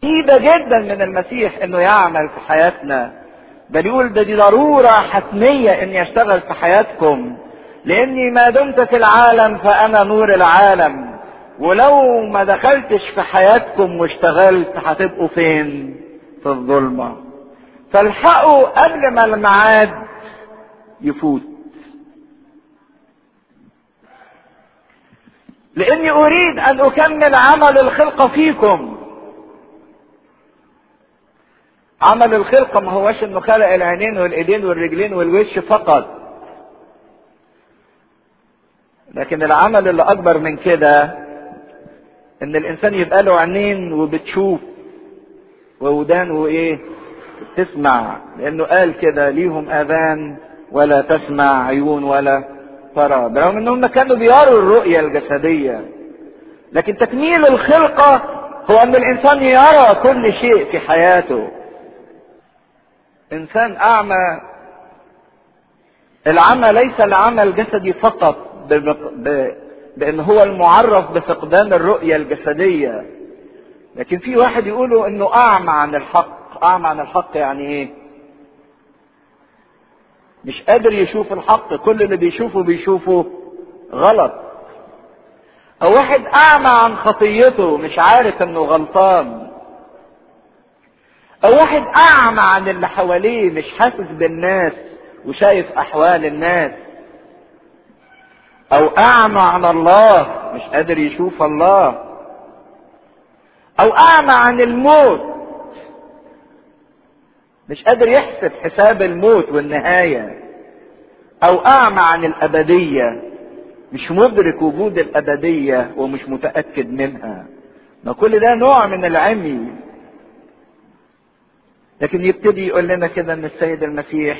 عجيبة جدا من المسيح انه يعمل في حياتنا بل يقول ده دي ضرورة حتمية اني اشتغل في حياتكم لاني ما دمت في العالم فانا نور العالم ولو ما دخلتش في حياتكم واشتغلت هتبقوا فين في الظلمة فالحقوا قبل ما الميعاد يفوت لاني اريد ان اكمل عمل الخلقة فيكم عمل الخلقة ما هوش انه خلق العينين والايدين والرجلين والوش فقط لكن العمل اللي اكبر من كده ان الانسان يبقى له عينين وبتشوف وودان وايه تسمع لانه قال كده ليهم اذان ولا تسمع عيون ولا ترى برغم انهم كانوا بيروا الرؤية الجسدية لكن تكميل الخلقة هو ان الانسان يرى كل شيء في حياته انسان اعمى العمى ليس العمى الجسدي فقط بان هو المعرف بفقدان الرؤية الجسدية لكن في واحد يقولوا انه اعمى عن الحق اعمى عن الحق يعني ايه مش قادر يشوف الحق كل اللي بيشوفه بيشوفه غلط او واحد اعمى عن خطيته مش عارف انه غلطان او واحد اعمى عن اللي حواليه مش حاسس بالناس وشايف احوال الناس او اعمى عن الله مش قادر يشوف الله او اعمى عن الموت مش قادر يحسب حساب الموت والنهاية او اعمى عن الابدية مش مدرك وجود الابدية ومش متأكد منها ما كل ده نوع من العمي لكن يبتدي يقول لنا كده ان السيد المسيح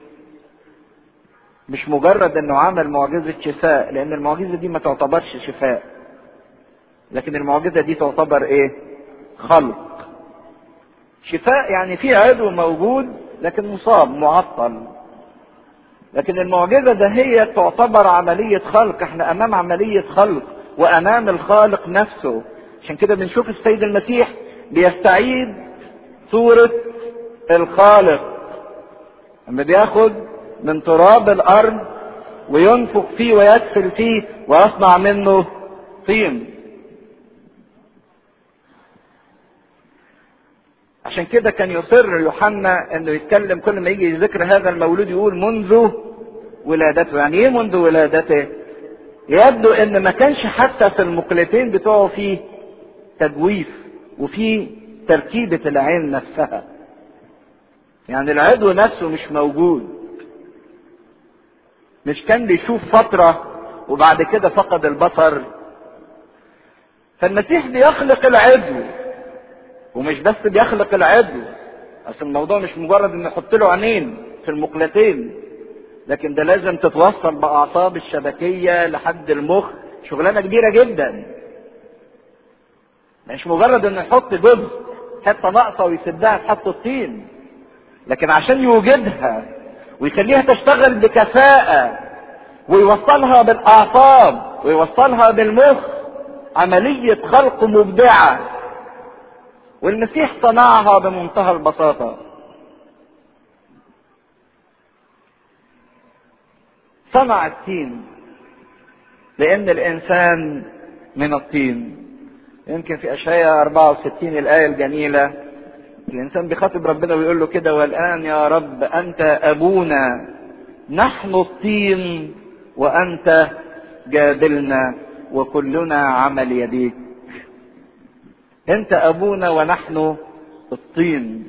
مش مجرد انه عمل معجزة شفاء لان المعجزة دي ما تعتبرش شفاء لكن المعجزة دي تعتبر ايه خلق شفاء يعني في عضو موجود لكن مصاب معطل لكن المعجزة ده هي تعتبر عملية خلق احنا امام عملية خلق وامام الخالق نفسه عشان كده بنشوف السيد المسيح بيستعيد صورة الخالق لما بياخد من تراب الارض وينفخ فيه ويدفل فيه ويصنع منه طين عشان كده كان يصر يوحنا انه يتكلم كل ما يجي ذكر هذا المولود يقول منذ ولادته يعني ايه منذ ولادته يبدو ان ما كانش حتى في المقلتين بتوعه فيه تجويف وفي تركيبة العين نفسها يعني العضو نفسه مش موجود مش كان بيشوف فترة وبعد كده فقد البصر فالمسيح بيخلق العضو ومش بس بيخلق العضو اصل الموضوع مش مجرد انه يحط له عينين في المقلتين لكن ده لازم تتوصل باعصاب الشبكيه لحد المخ شغلانه كبيره جدا مش مجرد انه يحط جزء حته ناقصه ويسدها في حته الطين لكن عشان يوجدها ويخليها تشتغل بكفاءه ويوصلها بالاعصاب ويوصلها بالمخ عمليه خلق مبدعه والمسيح صنعها بمنتهى البساطة صنع التين لأن الإنسان من الطين يمكن في أشعياء 64 الآية الجميلة الإنسان بيخاطب ربنا ويقول له كده والآن يا رب أنت أبونا نحن الطين وأنت جابلنا وكلنا عمل يديك انت ابونا ونحن الطين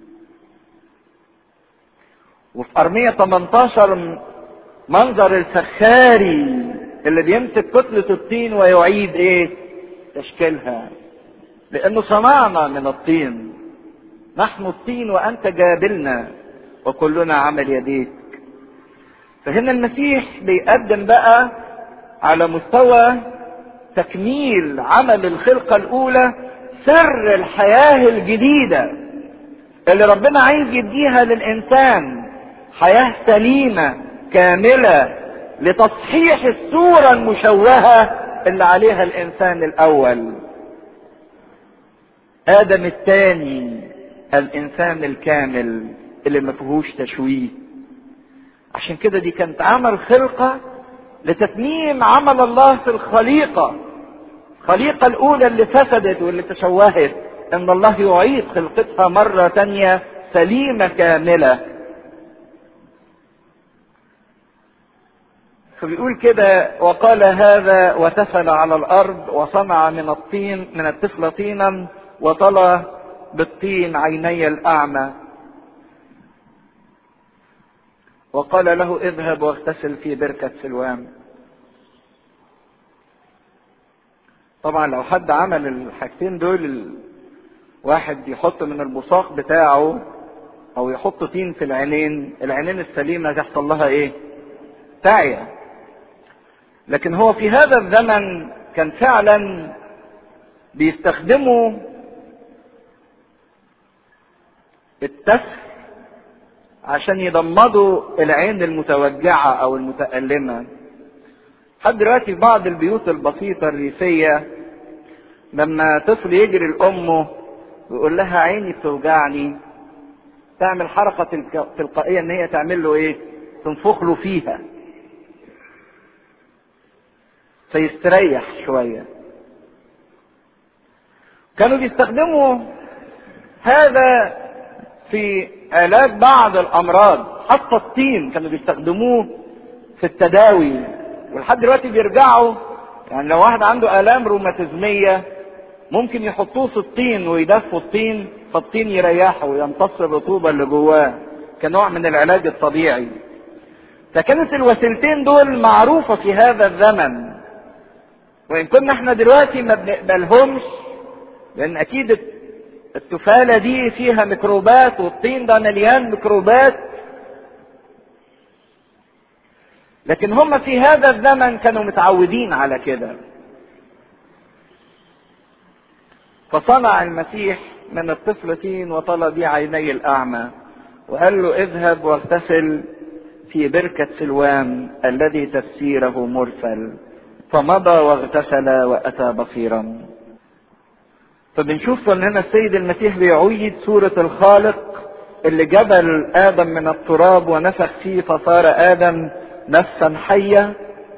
وفي ارمية 18 منظر الفخاري اللي بيمسك كتلة الطين ويعيد ايه تشكيلها لانه صنعنا من الطين نحن الطين وانت جابلنا وكلنا عمل يديك فهنا المسيح بيقدم بقى على مستوى تكميل عمل الخلقة الاولى سر الحياة الجديدة اللي ربنا عايز يديها للإنسان حياة سليمة كاملة لتصحيح الصورة المشوهة اللي عليها الإنسان الأول ادم الثاني الانسان الكامل اللي ما فيهوش تشويه عشان كده دي كانت عمل خلقه لتتميم عمل الله في الخليقه الخليقه الاولى اللي فسدت واللي تشوهت ان الله يعيد خلقتها مره تانيه سليمه كامله فبيقول كده وقال هذا وتفل على الارض وصنع من الطين من الطفل طينا وطلى بالطين عيني الاعمى وقال له اذهب واغتسل في بركة سلوان طبعا لو حد عمل الحاجتين دول واحد يحط من البصاق بتاعه او يحط طين في العينين العينين السليمة تحصل لها ايه تعيا لكن هو في هذا الزمن كان فعلا بيستخدموا التفل عشان يضمدوا العين المتوجعة او المتألمة لحد دلوقتي في بعض البيوت البسيطة الريفية لما طفل يجري لأمه ويقول لها عيني بتوجعني تعمل حركة تلقائية ان هي تعمل له ايه تنفخ له فيها فيستريح شوية كانوا بيستخدموا هذا في علاج بعض الامراض حتى الطين كانوا بيستخدموه في التداوي ولحد دلوقتي بيرجعوا يعني لو واحد عنده الام روماتيزميه ممكن يحطوه في الطين ويدفوا الطين فالطين يريحه ويمتص الرطوبه اللي جواه كنوع من العلاج الطبيعي فكانت الوسيلتين دول معروفه في هذا الزمن وان كنا احنا دلوقتي ما بنقبلهمش لان اكيد التفالة دي فيها ميكروبات والطين ده مليان ميكروبات لكن هم في هذا الزمن كانوا متعودين على كده فصنع المسيح من الطفل طين وطلى بيه عيني الأعمى وقال له اذهب واغتسل في بركة سلوان الذي تفسيره مرسل فمضى واغتسل وأتى بصيرا فبنشوف ان هنا السيد المسيح بيعيد صورة الخالق اللي جبل ادم من التراب ونفخ فيه فصار ادم نفسا حية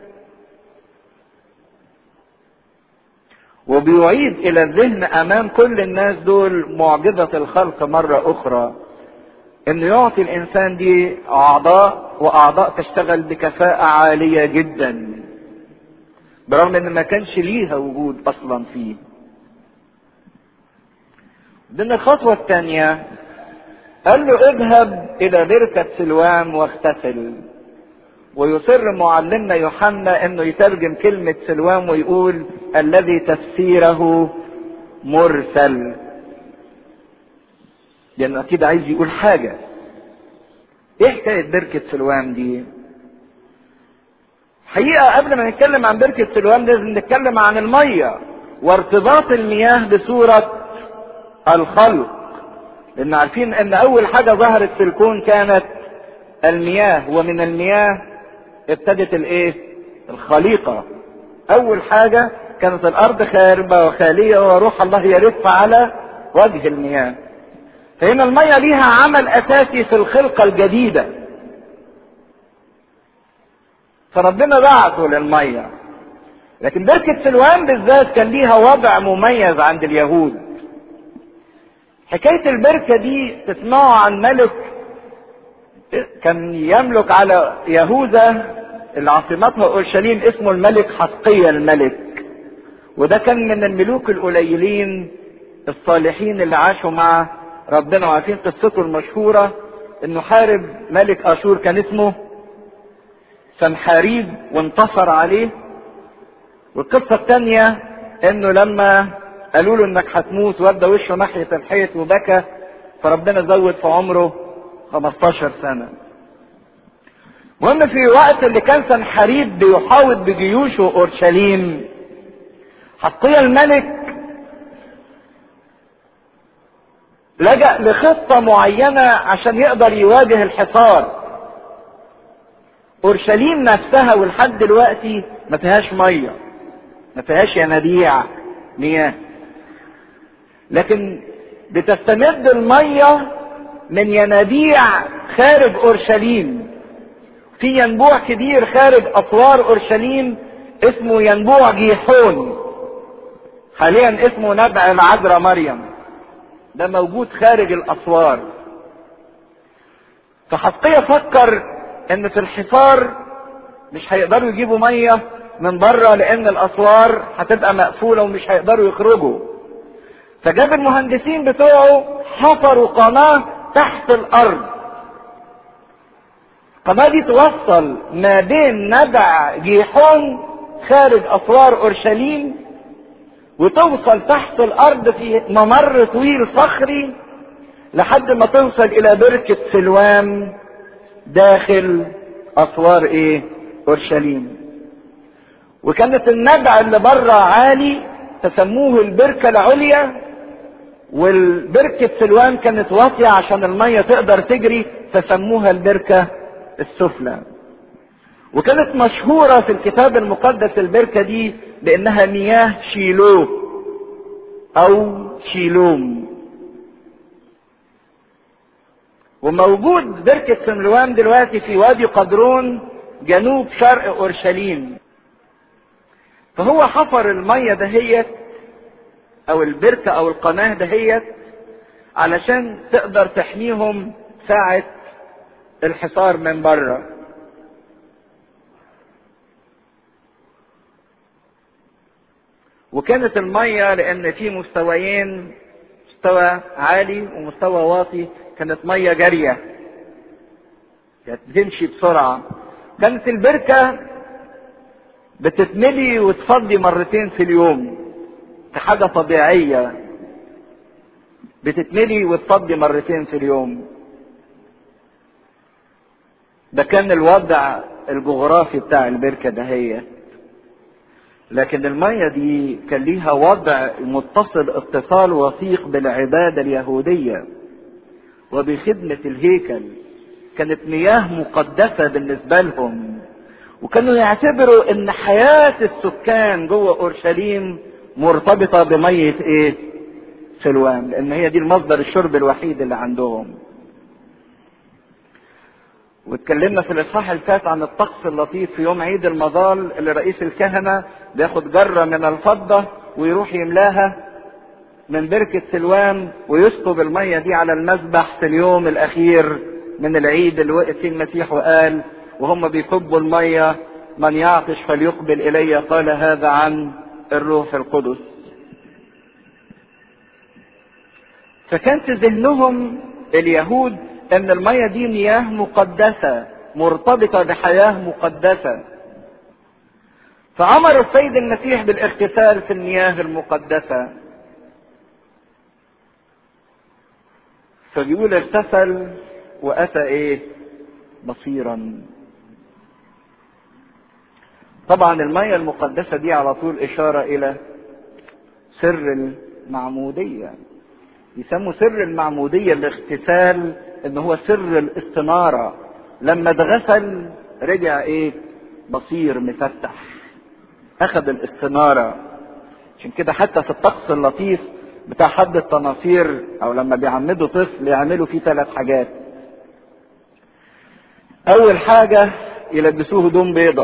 وبيعيد الى الذهن امام كل الناس دول معجزة الخلق مرة اخرى انه يعطي الانسان دي اعضاء واعضاء تشتغل بكفاءة عالية جدا برغم ان ما كانش ليها وجود اصلا فيه من الخطوة الثانية قال له اذهب إلى بركة سلوان واغتسل ويصر معلمنا يوحنا انه يترجم كلمة سلوان ويقول الذي تفسيره مرسل لانه اكيد عايز يقول حاجة ايه حكاية بركة سلوان دي حقيقة قبل ما نتكلم عن بركة سلوان لازم نتكلم عن المية وارتباط المياه بصورة الخلق لان عارفين ان اول حاجة ظهرت في الكون كانت المياه ومن المياه ابتدت الايه الخليقة اول حاجة كانت الارض خاربة وخالية وروح الله يرف على وجه المياه فهنا المية ليها عمل اساسي في الخلقة الجديدة فربنا بعثه للمية لكن بركة سلوان بالذات كان ليها وضع مميز عند اليهود حكاية البركة دي تسمعوا عن ملك كان يملك على يهوذا اللي عاصمتها اورشليم اسمه الملك حسقية الملك وده كان من الملوك القليلين الصالحين اللي عاشوا مع ربنا وعارفين قصته المشهورة انه حارب ملك اشور كان اسمه سنحاريب وانتصر عليه والقصة الثانية انه لما قالوا له انك هتموت ودى وشه ناحية الحيط وبكى فربنا زود في عمره 15 سنة المهم في وقت اللي كان سنحريب بيحاوط بجيوشه اورشليم حقيا الملك لجأ لخطة معينة عشان يقدر يواجه الحصار اورشليم نفسها ولحد دلوقتي ما فيهاش ميه ما فيهاش ينابيع مياه لكن بتستمد المية من ينابيع خارج اورشليم في ينبوع كبير خارج اسوار اورشليم اسمه ينبوع جيحون حاليا اسمه نبع العذراء مريم ده موجود خارج الاسوار فحسقية فكر ان في الحصار مش هيقدروا يجيبوا ميه من بره لان الاسوار هتبقى مقفوله ومش هيقدروا يخرجوا فجاب المهندسين بتوعه حفروا قناه تحت الارض القناه دي توصل ما بين نبع جيحون خارج اسوار اورشليم وتوصل تحت الارض في ممر طويل صخري لحد ما توصل الى بركة سلوام داخل اسوار ايه اورشليم وكانت النبع اللي بره عالي تسموه البركة العليا والبركة سلوان كانت واطية عشان المية تقدر تجري فسموها البركة السفلى وكانت مشهورة في الكتاب المقدس البركة دي بانها مياه شيلو او شيلوم وموجود بركة سملوان دلوقتي في وادي قدرون جنوب شرق اورشليم فهو حفر المية دهيت او البركة او القناة دهيت علشان تقدر تحميهم ساعة الحصار من بره وكانت المية لان في مستويين مستوى عالي ومستوى واطي كانت مية جارية كانت بتمشي بسرعة كانت البركة بتتملي وتفضي مرتين في اليوم كحاجة طبيعية بتتملي وتفضي مرتين في اليوم ده كان الوضع الجغرافي بتاع البركة دهيت لكن المية دي كان ليها وضع متصل اتصال وثيق بالعبادة اليهودية وبخدمة الهيكل كانت مياه مقدسة بالنسبة لهم وكانوا يعتبروا ان حياة السكان جوه اورشليم مرتبطة بمية ايه سلوان لان هي دي المصدر الشرب الوحيد اللي عندهم واتكلمنا في الاصحاح اللي فات عن الطقس اللطيف في يوم عيد المظال اللي رئيس الكهنة بياخد جرة من الفضة ويروح يملاها من بركة سلوان ويسكب المية دي على المذبح في اليوم الأخير من العيد اللي وقف فيه المسيح وقال وهم بيكبوا المية من يعطش فليقبل إلي قال هذا عن الروح القدس فكان في ذهنهم اليهود ان المية دي مياه مقدسة مرتبطة بحياة مقدسة فأمر السيد المسيح بالاغتسال في المياه المقدسة فبيقول اغتسل وأتى إيه؟ بصيرا. طبعا المياه المقدسة دي على طول إشارة إلى سر المعمودية. يسموا سر المعمودية الاغتسال إن هو سر الاستنارة. لما اتغسل رجع إيه؟ بصير مفتح. أخذ الاستنارة. عشان كده حتى في الطقس اللطيف بتاع حد التناصير او لما بيعمدوا طفل يعملوا فيه ثلاث حاجات اول حاجة يلبسوه هدوم بيضة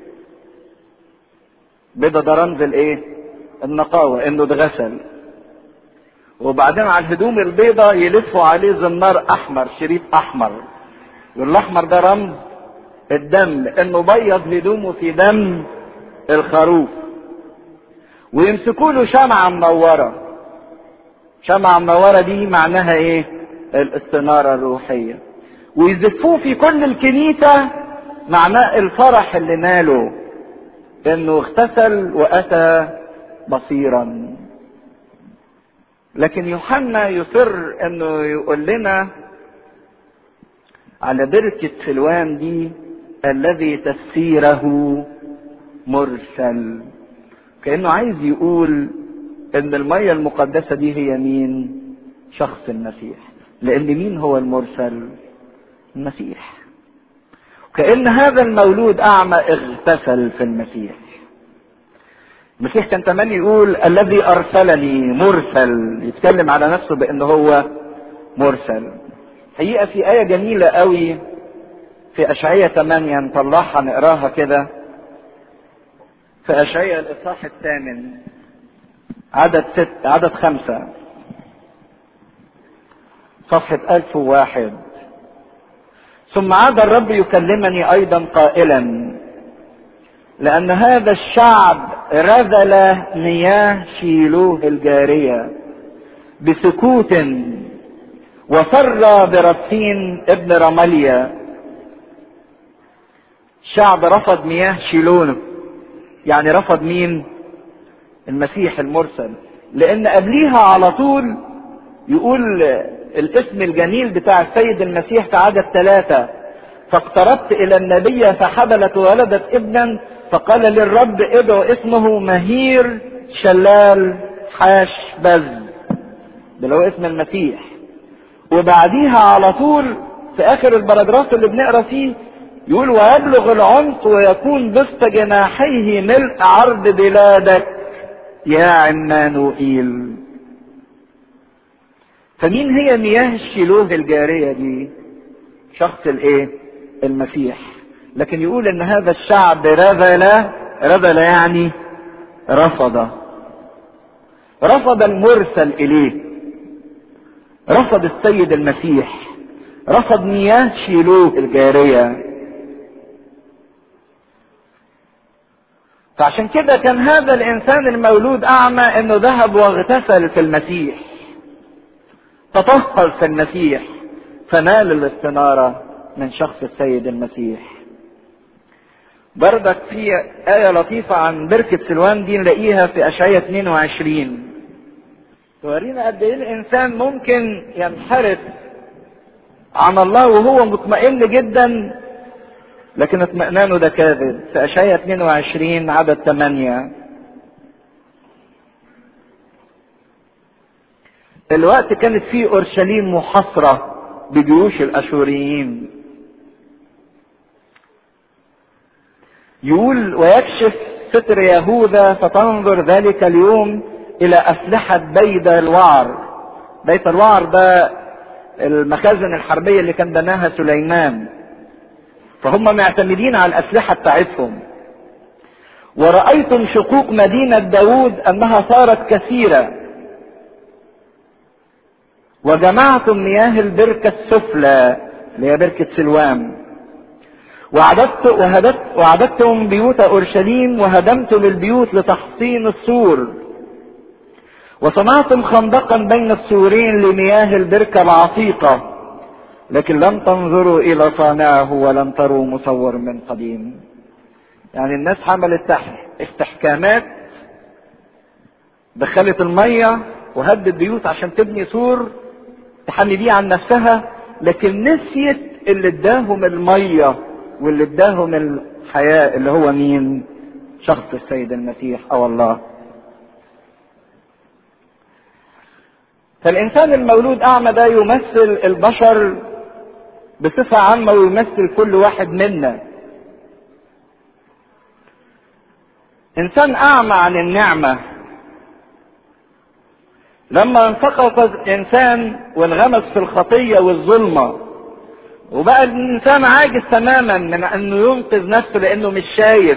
بيضة ده رمز الايه النقاوة انه اتغسل وبعدين على الهدوم البيضة يلفوا عليه زنار احمر شريط احمر والاحمر ده رمز الدم لانه بيض هدومه في دم الخروف ويمسكوا له شمعة منورة شمعة منورة دي معناها ايه الاستنارة الروحية ويزفوه في كل الكنيسة معناه الفرح اللي ناله انه اغتسل واتى بصيرا لكن يوحنا يصر انه يقول لنا على بركة سلوان دي الذي تفسيره مرسل كأنه عايز يقول ان المية المقدسة دي هي مين شخص المسيح لان مين هو المرسل المسيح كأن هذا المولود اعمى اغتسل في المسيح المسيح كان تمني يقول الذي ارسلني مرسل يتكلم على نفسه بان هو مرسل حقيقه في ايه جميله قوي في اشعياء 8 نطلعها نقراها كده في اشعياء الاصحاح الثامن عدد ست عدد خمسة صفحة ألف وواحد ثم عاد الرب يكلمني أيضا قائلا لأن هذا الشعب رذل مياه شيلوه الجارية بسكوت وفر برصين ابن رماليا شعب رفض مياه شيلونه يعني رفض مين المسيح المرسل لان قبليها على طول يقول الاسم الجميل بتاع السيد المسيح في عدد ثلاثة فاقتربت الى النبي فحبلت وولدت ابنا فقال للرب ادعو اسمه مهير شلال حاش بز ده اللي هو اسم المسيح وبعديها على طول في اخر البراجراف اللي بنقرا فيه يقول ويبلغ العمق ويكون بسط جناحيه ملء عرض بلادك يا عمانوئيل فمين هي مياه الشيلوه الجارية دي شخص الايه المسيح لكن يقول ان هذا الشعب رذل رذل يعني رفض رفض المرسل اليه رفض السيد المسيح رفض مياه شيلوه الجاريه فعشان كده كان هذا الانسان المولود اعمى انه ذهب واغتسل في المسيح تطهر في المسيح فنال الاستنارة من شخص السيد المسيح بردك في آية لطيفة عن بركة سلوان دي نلاقيها في أشعية 22 تورينا قد إيه الإنسان ممكن ينحرف عن الله وهو مطمئن جدا لكن اطمئنانه ده كاذب في اشعياء 22 عدد 8 الوقت كانت فيه اورشليم محاصرة بجيوش الاشوريين يقول ويكشف ستر يهوذا فتنظر ذلك اليوم الى اسلحة بيت الوعر بيت الوعر ده المخازن الحربية اللي كان بناها سليمان فهم معتمدين على الأسلحة بتاعتهم ورأيتم شقوق مدينة داود أنها صارت كثيرة وجمعتم مياه البركة السفلى اللي هي بركة سلوام وعددت وهدت وعددتم بيوت أورشليم وهدمتم البيوت لتحصين السور وصنعتم خندقا بين السورين لمياه البركة العتيقة لكن لم تنظروا الى صانعه ولم تروا مصور من قديم يعني الناس حملت استحكامات دخلت المية وهدت بيوت عشان تبني سور تحمي بيه عن نفسها لكن نسيت اللي اداهم المية واللي اداهم الحياة اللي هو مين شخص السيد المسيح او الله فالانسان المولود اعمى ده يمثل البشر بصفة عامة ويمثل كل واحد منا انسان اعمى عن النعمة لما انسقط الانسان وانغمس في الخطية والظلمة وبقى الانسان عاجز تماما من انه ينقذ نفسه لانه مش شايف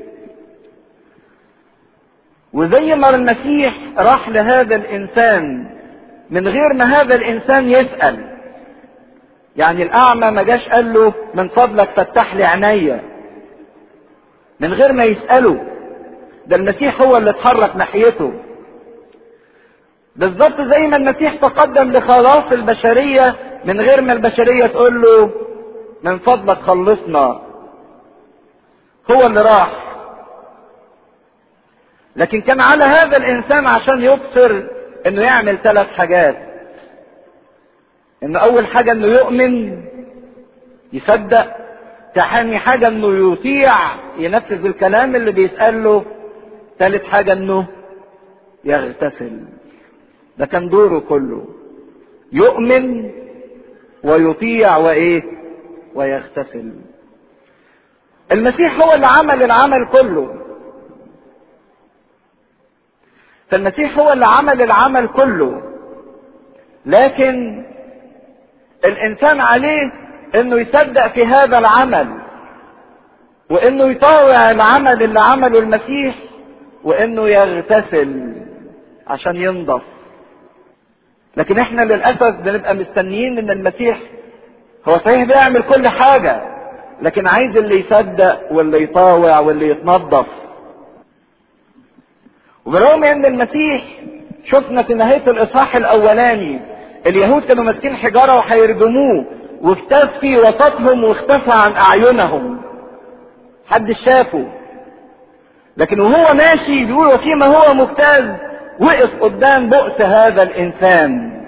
وزي ما المسيح راح لهذا الانسان من غير ما هذا الانسان يسأل يعني الاعمى ما جاش قال له من فضلك فتح لي عينيا من غير ما يسأله ده المسيح هو اللي اتحرك ناحيته بالظبط زي ما المسيح تقدم لخلاص البشرية من غير ما البشرية تقول له من فضلك خلصنا هو اللي راح لكن كان على هذا الانسان عشان يبصر انه يعمل ثلاث حاجات انه اول حاجة انه يؤمن يصدق تاني حاجة انه يطيع ينفذ الكلام اللي بيسأل له ثالث حاجة انه يغتسل ده كان دوره كله يؤمن ويطيع وايه ويغتسل المسيح هو اللي عمل العمل كله فالمسيح هو اللي عمل العمل كله لكن الانسان عليه انه يصدق في هذا العمل وانه يطاوع العمل اللي عمله المسيح وانه يغتسل عشان ينضف لكن احنا للاسف بنبقى مستنيين ان المسيح هو صحيح بيعمل كل حاجة لكن عايز اللي يصدق واللي يطاوع واللي يتنظف وبرغم ان المسيح شفنا في نهاية الاصحاح الاولاني اليهود كانوا ماسكين حجارة وهيرجموه واجتاز في وسطهم واختفى عن اعينهم حد شافه لكن وهو ماشي بيقول وفيما هو مجتاز وقف قدام بؤس هذا الانسان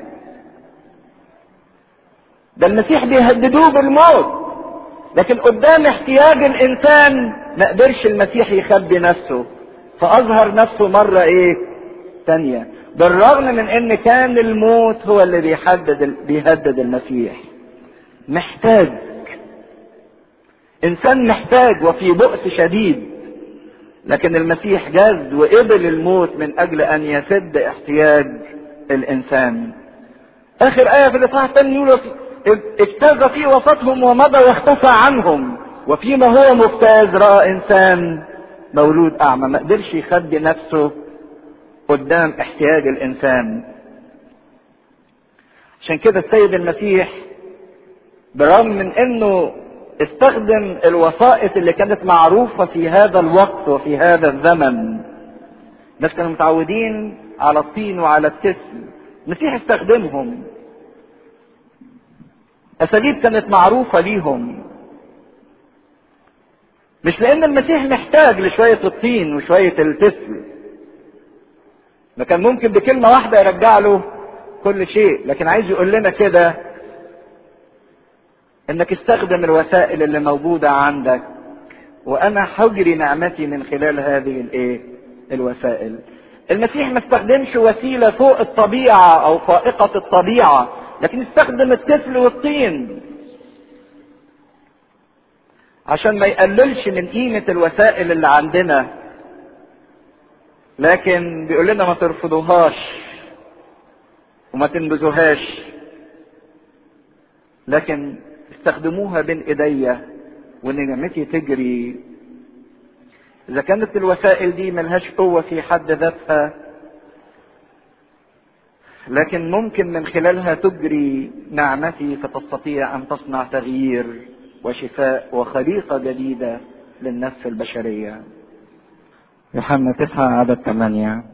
ده المسيح بيهددوه بالموت لكن قدام احتياج الانسان ما قدرش المسيح يخبي نفسه فاظهر نفسه مرة ايه تانية بالرغم من ان كان الموت هو اللي بيحدد بيهدد المسيح محتاج انسان محتاج وفي بؤس شديد لكن المسيح جاز وقبل الموت من اجل ان يسد احتياج الانسان اخر ايه في الاصحاح الثاني يقول اجتاز في وسطهم ومضى واختفى عنهم وفيما هو مجتاز راى انسان مولود اعمى ما قدرش يخبي نفسه قدام احتياج الانسان عشان كده السيد المسيح برغم من انه استخدم الوسائط اللي كانت معروفة في هذا الوقت وفي هذا الزمن الناس كانوا متعودين على الطين وعلى التسل المسيح استخدمهم اساليب كانت معروفة ليهم مش لان المسيح محتاج لشوية الطين وشوية التسل ما كان ممكن بكلمة واحدة يرجع له كل شيء لكن عايز يقول لنا كده انك استخدم الوسائل اللي موجودة عندك وانا حجري نعمتي من خلال هذه الايه الوسائل المسيح ما استخدمش وسيلة فوق الطبيعة او فائقة الطبيعة لكن استخدم التفل والطين عشان ما يقللش من قيمة الوسائل اللي عندنا لكن بيقول لنا ما ترفضوهاش وما تنبذوهاش لكن استخدموها بين ايديا وان نعمتي تجري اذا كانت الوسائل دي ملهاش قوه في حد ذاتها لكن ممكن من خلالها تجري نعمتي فتستطيع ان تصنع تغيير وشفاء وخليقه جديده للنفس البشريه يوحنا تسعة عدد ثمانية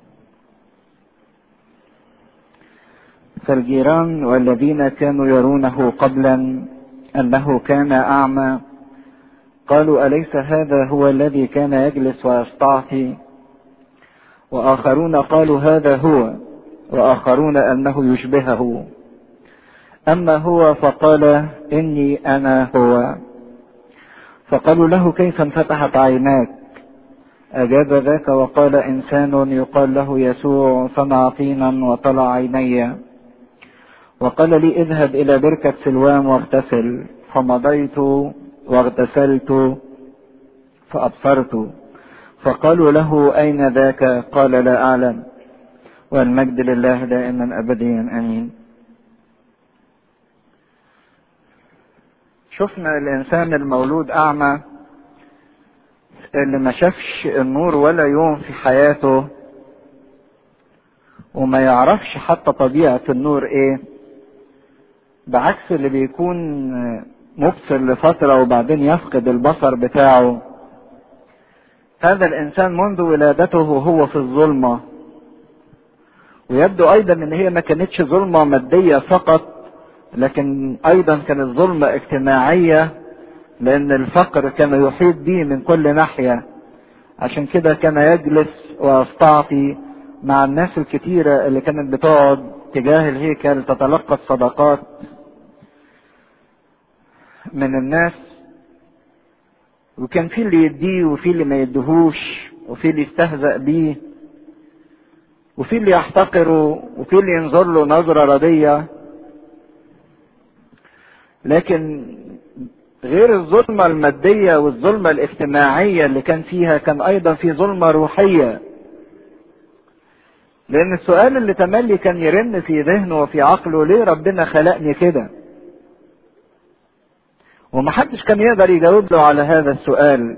فالجيران والذين كانوا يرونه قبلا انه كان اعمى قالوا اليس هذا هو الذي كان يجلس ويستعطي واخرون قالوا هذا هو واخرون انه يشبهه اما هو فقال اني انا هو فقالوا له كيف انفتحت عيناك اجاب ذاك وقال انسان يقال له يسوع صنع طينا وطلع عيني وقال لي اذهب الى بركة سلوام واغتسل فمضيت واغتسلت فابصرت فقالوا له اين ذاك قال لا اعلم والمجد لله دائما ابديا امين شفنا الانسان المولود اعمى اللي ما شافش النور ولا يوم في حياته وما يعرفش حتى طبيعة النور ايه بعكس اللي بيكون مبصر لفترة وبعدين يفقد البصر بتاعه هذا الانسان منذ ولادته وهو في الظلمة ويبدو ايضا ان هي ما كانتش ظلمة مادية فقط لكن ايضا كانت ظلمة اجتماعية لان الفقر كان يحيط به من كل ناحية عشان كده كان يجلس ويستعطي مع الناس الكتيرة اللي كانت بتقعد تجاه الهيكل تتلقى الصدقات من الناس وكان في اللي يديه وفي اللي ما يديهوش وفي اللي يستهزأ بيه وفي اللي يحتقره وفي اللي ينظر له نظرة ردية لكن غير الظلمة المادية والظلمة الاجتماعية اللي كان فيها كان أيضا في ظلمة روحية لان السؤال اللي تملي كان يرن في ذهنه وفي عقله ليه ربنا خلقني كده ومحدش كان يقدر يجاوب له على هذا السؤال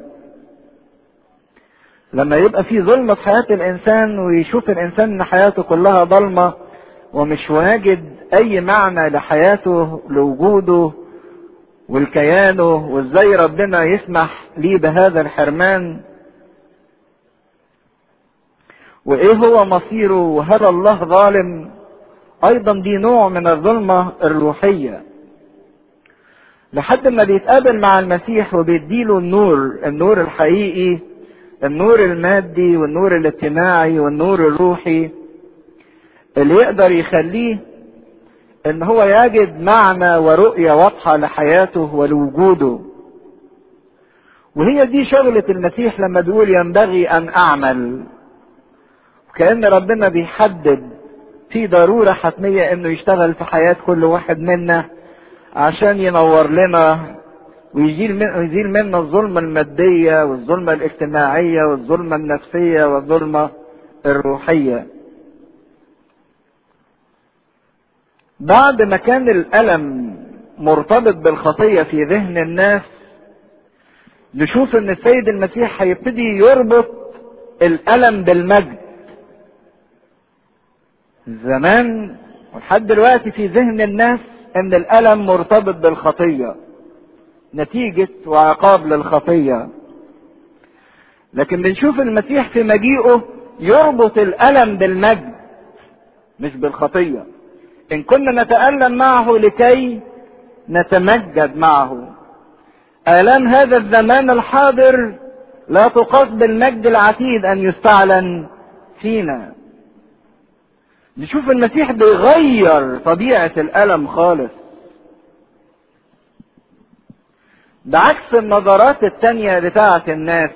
لما يبقى في ظلمة في حياة الإنسان ويشوف الإنسان إن حياته كلها ضلمة ومش واجد أي معنى لحياته لوجوده ولكيانه وإزاي ربنا يسمح ليه بهذا الحرمان وإيه هو مصيره وهل الله ظالم أيضا دي نوع من الظلمة الروحية لحد ما بيتقابل مع المسيح وبيديله النور النور الحقيقي النور المادي والنور الاجتماعي والنور الروحي اللي يقدر يخليه ان هو يجد معنى ورؤية واضحة لحياته ولوجوده وهي دي شغلة المسيح لما بيقول ينبغي ان اعمل كأن ربنا بيحدد في ضرورة حتمية انه يشتغل في حياة كل واحد منا عشان ينور لنا ويزيل من يزيل منا الظلمة المادية والظلمة الاجتماعية والظلمة النفسية والظلمة الروحية. بعد ما كان الألم مرتبط بالخطية في ذهن الناس نشوف ان السيد المسيح هيبتدي يربط الألم بالمجد. زمان ولحد دلوقتي في ذهن الناس ان الألم مرتبط بالخطية. نتيجة وعقاب للخطية لكن بنشوف المسيح في مجيئه يربط الألم بالمجد مش بالخطية إن كنا نتألم معه لكي نتمجد معه آلام هذا الزمان الحاضر لا تقاس بالمجد العتيد أن يستعلن فينا نشوف المسيح بيغير طبيعة الألم خالص بعكس النظرات التانية بتاعة الناس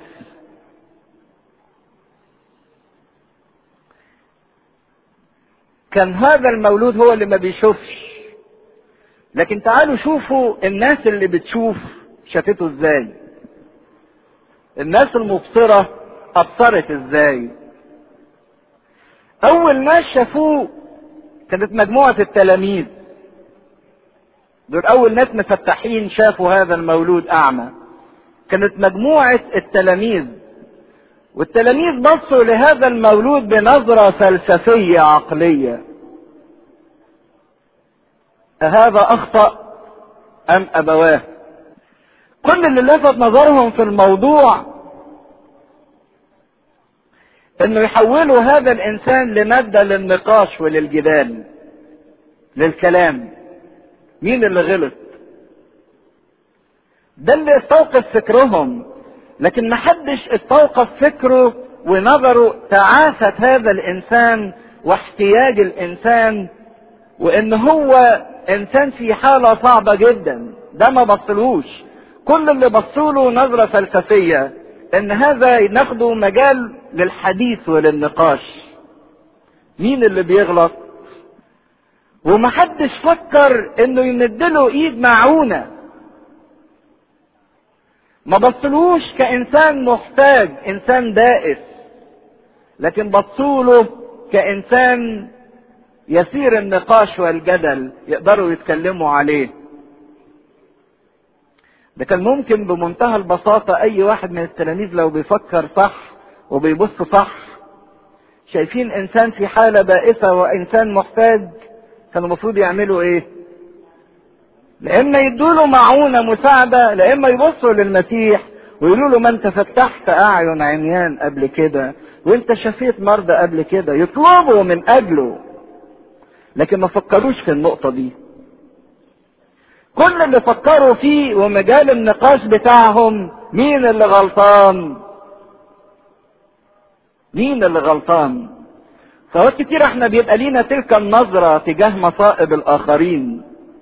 كان هذا المولود هو اللي ما بيشوفش لكن تعالوا شوفوا الناس اللي بتشوف شافته ازاي الناس المبصرة أبصرت ازاي أول ناس شافوه كانت مجموعة التلاميذ دول أول ناس مفتحين شافوا هذا المولود أعمى كانت مجموعة التلاميذ والتلاميذ بصوا لهذا المولود بنظرة فلسفية عقلية أهذا أخطأ أم أبواه كل اللي لفت نظرهم في الموضوع انه يحولوا هذا الانسان لمادة للنقاش وللجدال للكلام مين اللي غلط ده اللي استوقف فكرهم لكن محدش استوقف فكره ونظره تعاسة هذا الانسان واحتياج الانسان وان هو انسان في حالة صعبة جدا ده ما بصلوش كل اللي بصوله نظرة فلسفية ان هذا ناخده مجال للحديث وللنقاش مين اللي بيغلط ومحدش فكر انه يمدله ايد معونة ما بصلوش كانسان محتاج انسان بائس لكن بصوله كانسان يسير النقاش والجدل يقدروا يتكلموا عليه ده كان ممكن بمنتهى البساطة أي واحد من التلاميذ لو بيفكر صح وبيبص صح شايفين إنسان في حالة بائسة وإنسان محتاج كان المفروض يعملوا إيه؟ لا إما يدوا معونة مساعدة لا إما يبصوا للمسيح ويقولوا له ما أنت فتحت أعين عميان قبل كده وأنت شفيت مرضى قبل كده يطلبوا من أجله لكن ما فكروش في النقطة دي كل اللي فكروا فيه ومجال النقاش بتاعهم مين اللي غلطان مين اللي غلطان فوقت كتير احنا بيبقى لينا تلك النظرة تجاه مصائب الاخرين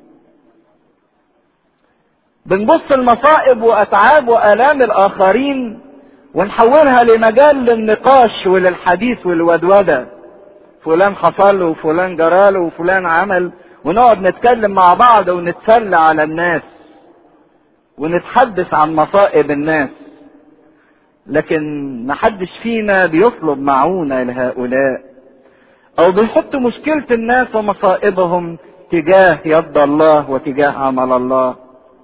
بنبص المصائب واتعاب والام الاخرين ونحولها لمجال للنقاش وللحديث والودودة فلان حصل له وفلان جراله وفلان عمل ونقعد نتكلم مع بعض ونتسلى على الناس ونتحدث عن مصائب الناس لكن محدش فينا بيطلب معونة لهؤلاء او بيحط مشكلة الناس ومصائبهم تجاه يد الله وتجاه عمل الله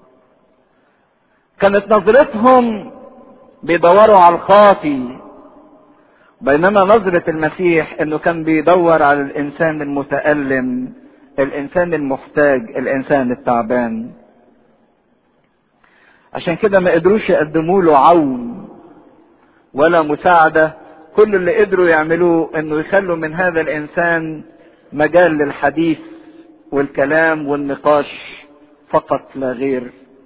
كانت نظرتهم بيدوروا على الخاطي بينما نظرة المسيح انه كان بيدور على الانسان المتألم الانسان المحتاج الانسان التعبان عشان كده ما قدروش يقدموا له عون ولا مساعدة كل اللي قدروا يعملوه انه يخلوا من هذا الانسان مجال للحديث والكلام والنقاش فقط لا غير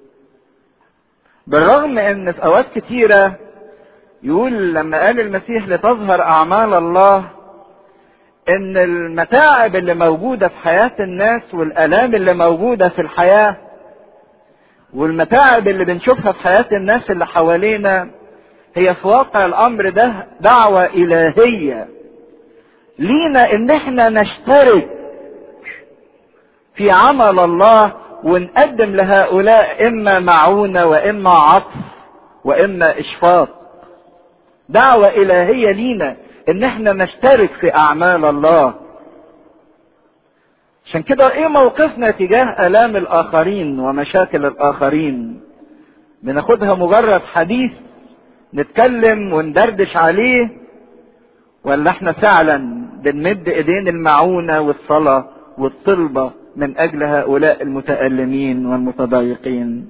بالرغم ان في اوقات كتيرة يقول لما قال المسيح لتظهر اعمال الله ان المتاعب اللي موجودة في حياة الناس والالام اللي موجودة في الحياة والمتاعب اللي بنشوفها في حياة الناس اللي حوالينا هي في واقع الامر ده دعوة الهية لينا ان احنا نشترك في عمل الله ونقدم لهؤلاء اما معونة واما عطف واما اشفاق دعوة الهية لينا ان احنا نشترك في اعمال الله عشان كده ايه موقفنا تجاه الام الاخرين ومشاكل الاخرين بناخدها مجرد حديث نتكلم وندردش عليه ولا احنا فعلا بنمد ايدين المعونة والصلاة والطلبة من اجل هؤلاء المتألمين والمتضايقين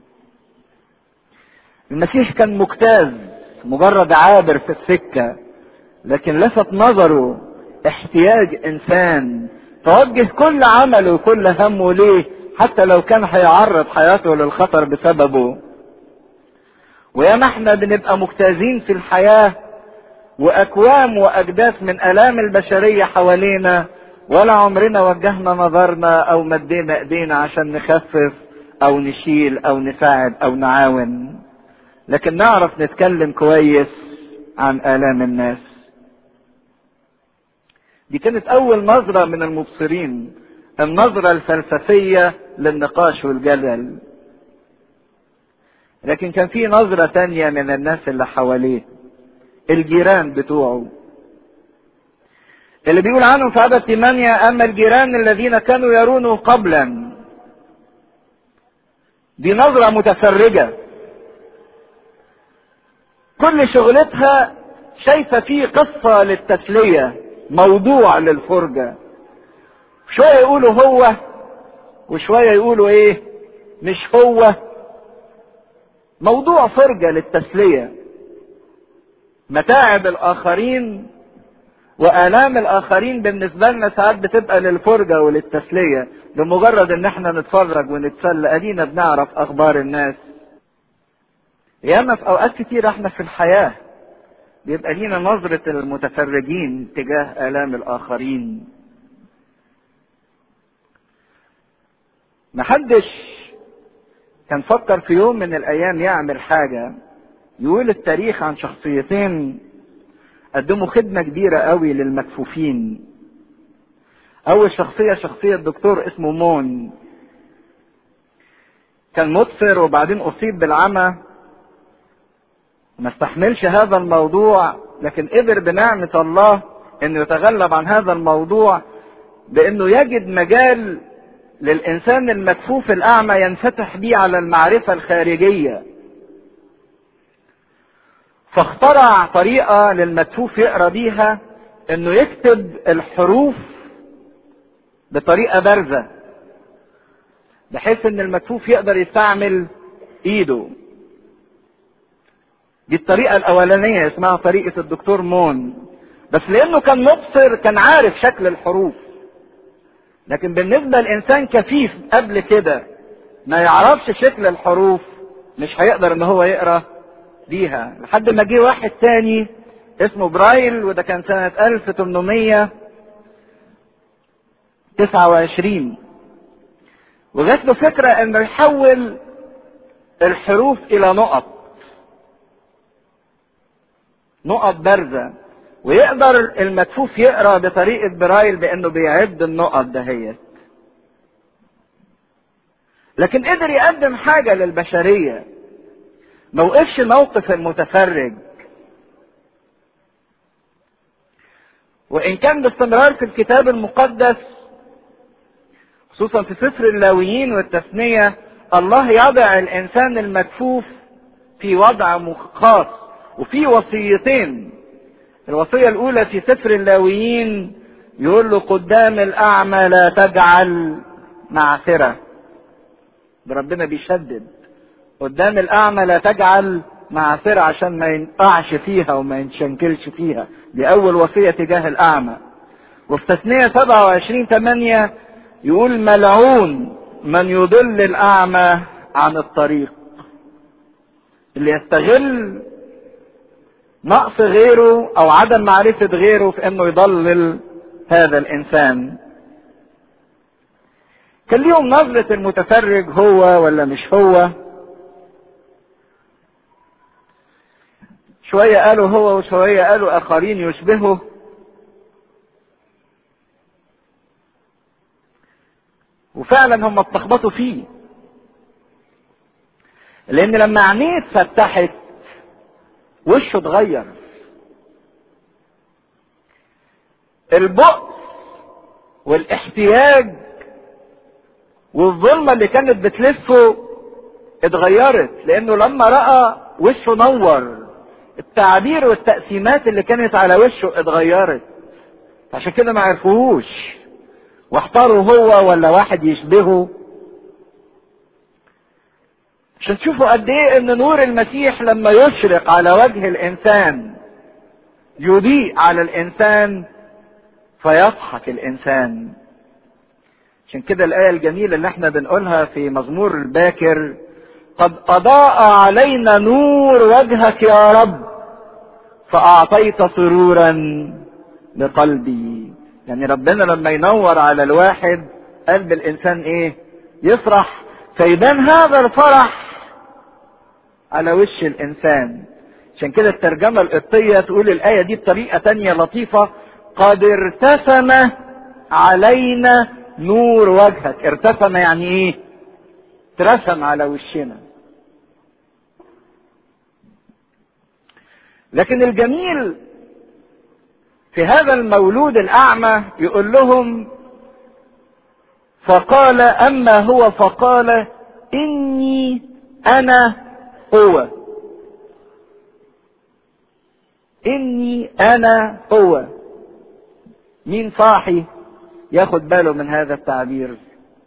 المسيح كان مجتاز مجرد عابر في السكة لكن لفت نظره احتياج انسان توجه كل عمله وكل همه ليه حتى لو كان هيعرض حياته للخطر بسببه وياما احنا بنبقى مجتازين في الحياة واكوام واجداث من الام البشرية حوالينا ولا عمرنا وجهنا نظرنا او مدينا ايدينا عشان نخفف او نشيل او نساعد او نعاون لكن نعرف نتكلم كويس عن الام الناس دي كانت اول نظرة من المبصرين النظرة الفلسفية للنقاش والجدل لكن كان في نظرة تانية من الناس اللي حواليه الجيران بتوعه اللي بيقول عنهم في عدد ثمانية أما الجيران الذين كانوا يرونه قبلا دي نظرة متفرجة كل شغلتها شايفة فيه قصة للتسلية موضوع للفرجة شوية يقولوا هو وشوية يقولوا ايه مش هو موضوع فرجة للتسلية متاعب الآخرين وآلام الآخرين بالنسبة لنا ساعات بتبقى للفرجة وللتسلية بمجرد إن احنا نتفرج ونتسلى أدينا بنعرف أخبار الناس ياما في أوقات كتير احنا في الحياة بيبقى لينا نظرة المتفرجين تجاه آلام الآخرين محدش كان فكر في يوم من الايام يعمل حاجة يقول التاريخ عن شخصيتين قدموا خدمة كبيرة قوي للمكفوفين اول شخصية شخصية دكتور اسمه مون كان مبصر وبعدين اصيب بالعمى ما استحملش هذا الموضوع لكن قدر بنعمة الله انه يتغلب عن هذا الموضوع بانه يجد مجال للإنسان المكفوف الأعمى ينفتح بيه على المعرفة الخارجية فاخترع طريقة للمكفوف يقرأ بيها إنه يكتب الحروف بطريقة بارزة بحيث إن المكفوف يقدر يستعمل إيده دي الطريقة الأولانية اسمها طريقة الدكتور مون بس لأنه كان مبصر كان عارف شكل الحروف لكن بالنسبة لإنسان كفيف قبل كده ما يعرفش شكل الحروف مش هيقدر ان هو يقرا بيها لحد ما جه واحد تاني اسمه برايل وده كان سنة 1829 وجات له فكرة انه يحول الحروف الى نقط نقط بارزة ويقدر المكفوف يقرا بطريقه برايل بانه بيعد النقط دهيت لكن قدر يقدم حاجه للبشريه ما وقفش موقف المتفرج وان كان باستمرار في الكتاب المقدس خصوصا في سفر اللاويين والتثنية الله يضع الانسان المكفوف في وضع خاص وفي وصيتين الوصية الاولى في سفر اللاويين يقول له قدام الاعمى لا تجعل معثرة ربنا بيشدد قدام الاعمى لا تجعل معثرة عشان ما ينقعش فيها وما ينشنكلش فيها دي اول وصية تجاه الاعمى وفي تثنية 27 8 يقول ملعون من يضل الاعمى عن الطريق اللي يستغل نقص غيره او عدم معرفة غيره في انه يضلل هذا الانسان كان ليهم نظرة المتفرج هو ولا مش هو شوية قالوا هو وشوية قالوا آخرين يشبهه وفعلا هم اتلخبطوا فيه لأن لما عينيه اتفتحت وشه اتغير البؤس والاحتياج والظلمة اللي كانت بتلفه اتغيرت لأنه لما رأى وشه نور التعبير والتقسيمات اللي كانت على وشه اتغيرت عشان كده ما عرفوهوش واحتاروا هو ولا واحد يشبهه عشان تشوفوا قد ايه ان نور المسيح لما يشرق على وجه الانسان يضيء على الانسان فيضحك الانسان عشان كده الايه الجميله اللي احنا بنقولها في مزمور الباكر قد اضاء علينا نور وجهك يا رب فاعطيت سرورا لقلبي يعني ربنا لما ينور على الواحد قلب الانسان ايه يفرح فيبان هذا الفرح على وش الانسان عشان كده الترجمة القبطية تقول الآية دي بطريقة تانية لطيفة قد ارتسم علينا نور وجهك ارتسم يعني ايه اترسم على وشنا لكن الجميل في هذا المولود الاعمى يقول لهم فقال اما هو فقال اني انا هو اني انا هو مين صاحي ياخد باله من هذا التعبير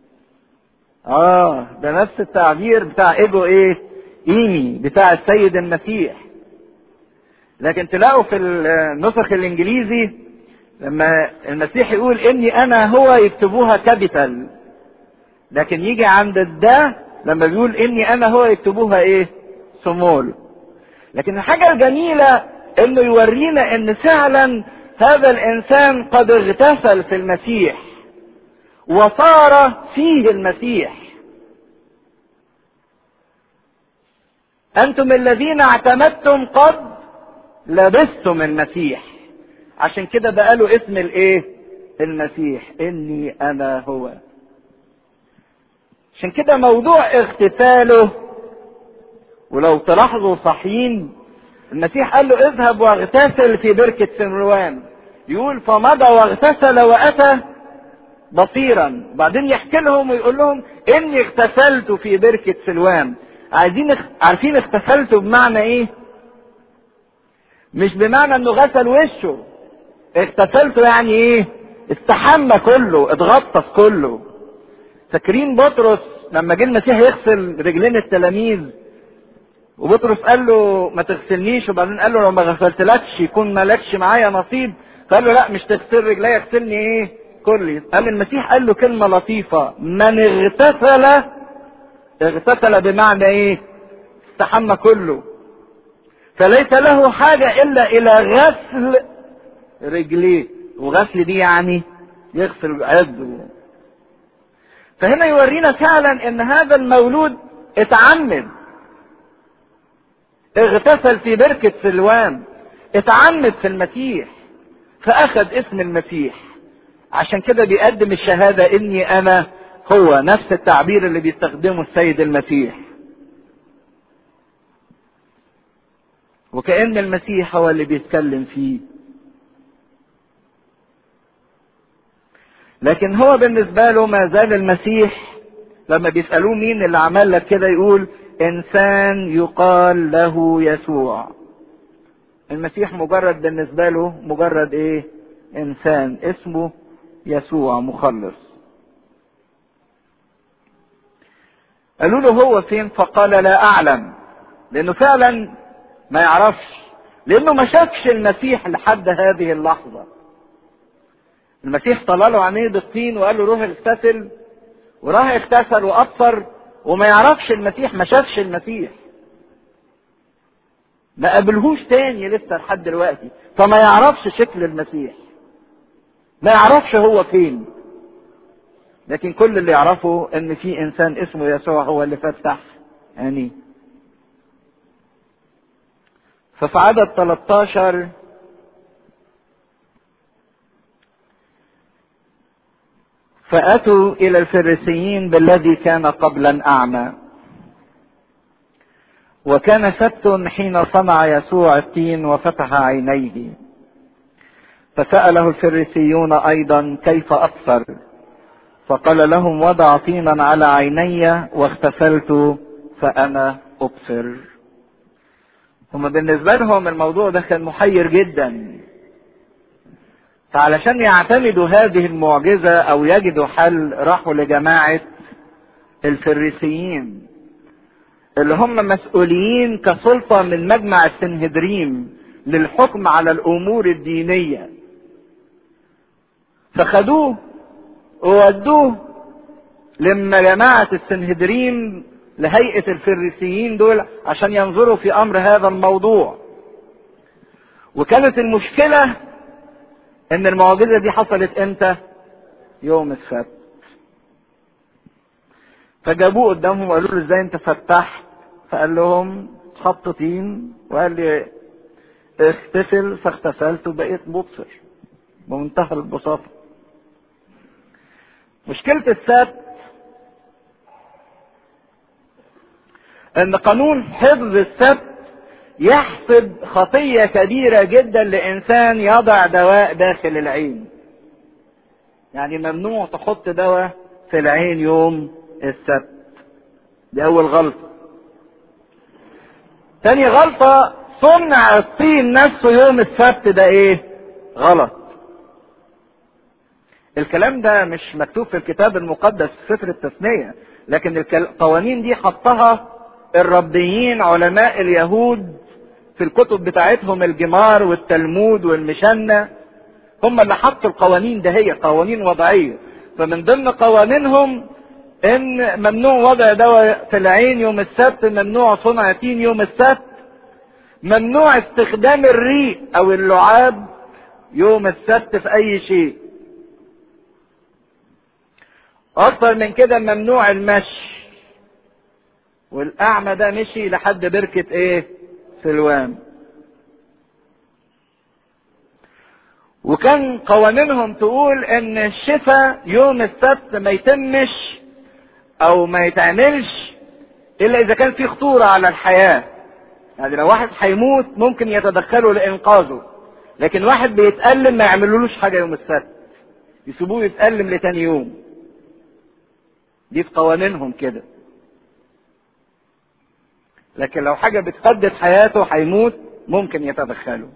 اه ده نفس التعبير بتاع ايجو ايه ايمي بتاع السيد المسيح لكن تلاقوا في النسخ الانجليزي لما المسيح يقول اني انا هو يكتبوها كابيتال لكن يجي عند ده لما بيقول اني انا هو يكتبوها ايه سمول لكن الحاجة الجميلة انه يورينا ان فعلا هذا الانسان قد اغتسل في المسيح وصار فيه المسيح انتم الذين اعتمدتم قد لبستم المسيح عشان كده بقى له اسم الايه المسيح اني انا هو عشان كده موضوع اغتساله ولو تلاحظوا صحيين المسيح قال له اذهب واغتسل في بركة سمروان يقول فمضى واغتسل واتى بصيرا بعدين يحكي لهم ويقول لهم اني اغتسلت في بركة سلوان عايزين عارفين اغتسلت بمعنى ايه مش بمعنى انه غسل وشه اغتسلت يعني ايه استحمى كله اتغطس كله فاكرين بطرس لما جه المسيح يغسل رجلين التلاميذ وبطرس قال له ما تغسلنيش وبعدين قال له لو ما غسلتلكش يكون مالكش معايا نصيب فقال له لا مش تغسل رجلي اغسلني ايه كلي قال المسيح قال له كلمه لطيفه من اغتسل اغتسل بمعنى ايه استحمى كله فليس له حاجه الا الى غسل رجليه وغسل دي يعني يغسل عضه فهنا يورينا فعلا ان هذا المولود اتعمد اغتسل في بركة سلوان اتعمد في المسيح فاخذ اسم المسيح عشان كده بيقدم الشهادة اني انا هو نفس التعبير اللي بيستخدمه السيد المسيح وكأن المسيح هو اللي بيتكلم فيه لكن هو بالنسبة له ما زال المسيح لما بيسألوه مين اللي عمل لك كده يقول إنسان يقال له يسوع المسيح مجرد بالنسبة له مجرد إيه إنسان اسمه يسوع مخلص قالوا له هو فين فقال لا أعلم لأنه فعلا ما يعرفش لأنه ما شافش المسيح لحد هذه اللحظة المسيح طلع له عينيه بالطين وقال له روح اغتسل وراح اغتسل وأبصر وما يعرفش المسيح ما شافش المسيح ما قابلهوش تاني لسه لحد دلوقتي فما يعرفش شكل المسيح ما يعرفش هو فين لكن كل اللي يعرفه ان في انسان اسمه يسوع هو اللي فتح عينيه ففي عدد 13 فأتوا إلى الفريسيين بالذي كان قبلا أعمى وكان سبت حين صنع يسوع التين وفتح عينيه فسأله الفريسيون أيضا كيف أبصر فقال لهم وضع طينا على عيني واغتسلت فأنا أبصر هم بالنسبة لهم الموضوع ده كان محير جدا فعلشان يعتمدوا هذه المعجزة أو يجدوا حل راحوا لجماعة الفريسيين اللي هم مسؤولين كسلطة من مجمع السنهدريم للحكم على الأمور الدينية فخدوه وودوه لما جماعة السنهدريم لهيئة الفريسيين دول عشان ينظروا في أمر هذا الموضوع وكانت المشكلة ان المعجزة دي حصلت امتى يوم السبت فجابوه قدامهم وقالوا له ازاي انت فتحت فقال لهم خط طين وقال لي اغتسل فاغتسلت وبقيت مبصر بمنتهى البساطة مشكلة السبت ان قانون حفظ السبت يحسب خطية كبيرة جدا لإنسان يضع دواء داخل العين. يعني ممنوع تحط دواء في العين يوم السبت. دي أول غلطة. تاني غلطة صنع الطين نفسه يوم السبت ده إيه؟ غلط. الكلام ده مش مكتوب في الكتاب المقدس في سفر التثنية، لكن القوانين دي حطها الربيين علماء اليهود في الكتب بتاعتهم الجمار والتلمود والمشنة هم اللي حطوا القوانين ده هي قوانين وضعية فمن ضمن قوانينهم ان ممنوع وضع دواء في العين يوم السبت ممنوع صنع تين يوم السبت ممنوع استخدام الريق او اللعاب يوم السبت في اي شيء اكتر من كده ممنوع المشي والاعمى ده مشي لحد بركة ايه سلوان وكان قوانينهم تقول ان الشفاء يوم السبت ما يتمش او ما يتعملش الا اذا كان في خطورة على الحياة يعني لو واحد هيموت ممكن يتدخلوا لانقاذه لكن واحد بيتألم ما يعملولوش حاجة يوم السبت يسيبوه يتألم لتاني يوم دي في قوانينهم كده لكن لو حاجة بتهدد حياته هيموت ممكن يتدخلوا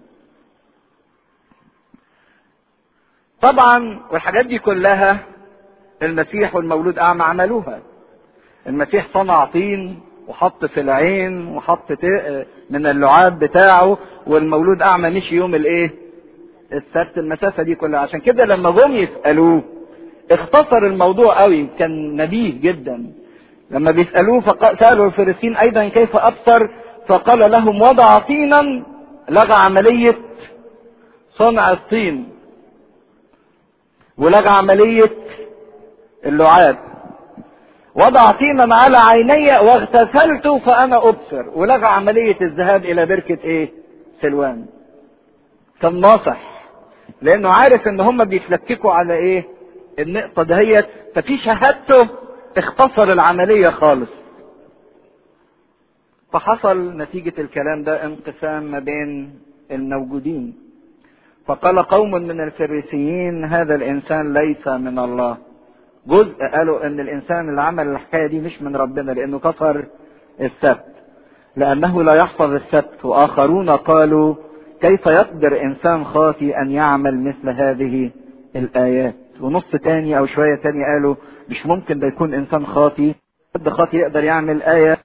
طبعا والحاجات دي كلها المسيح والمولود اعمى عملوها المسيح صنع طين وحط في العين وحط من اللعاب بتاعه والمولود اعمى مشي يوم الايه السبت المسافه دي كلها عشان كده لما جم يسالوه اختصر الموضوع قوي كان نبيه جدا لما بيسألوه فسألوا الفريسين أيضا كيف أبصر فقال لهم وضع طينا لغى عملية صنع الطين ولغى عملية اللعاب وضع طينا على عيني واغتسلت فأنا أبصر ولغى عملية الذهاب إلى بركة إيه؟ سلوان كان ناصح لأنه عارف إن هم بيتلككوا على إيه؟ النقطة دهيت ففي شهادته اختصر العملية خالص فحصل نتيجة الكلام ده انقسام ما بين الموجودين فقال قوم من الفريسيين هذا الانسان ليس من الله جزء قالوا ان الانسان اللي عمل الحكايه دي مش من ربنا لانه كفر السبت لانه لا يحفظ السبت واخرون قالوا كيف يقدر انسان خاطي ان يعمل مثل هذه الايات ونص تاني او شويه تاني قالوا مش ممكن ده يكون انسان خاطي حد خاطي يقدر يعمل ايه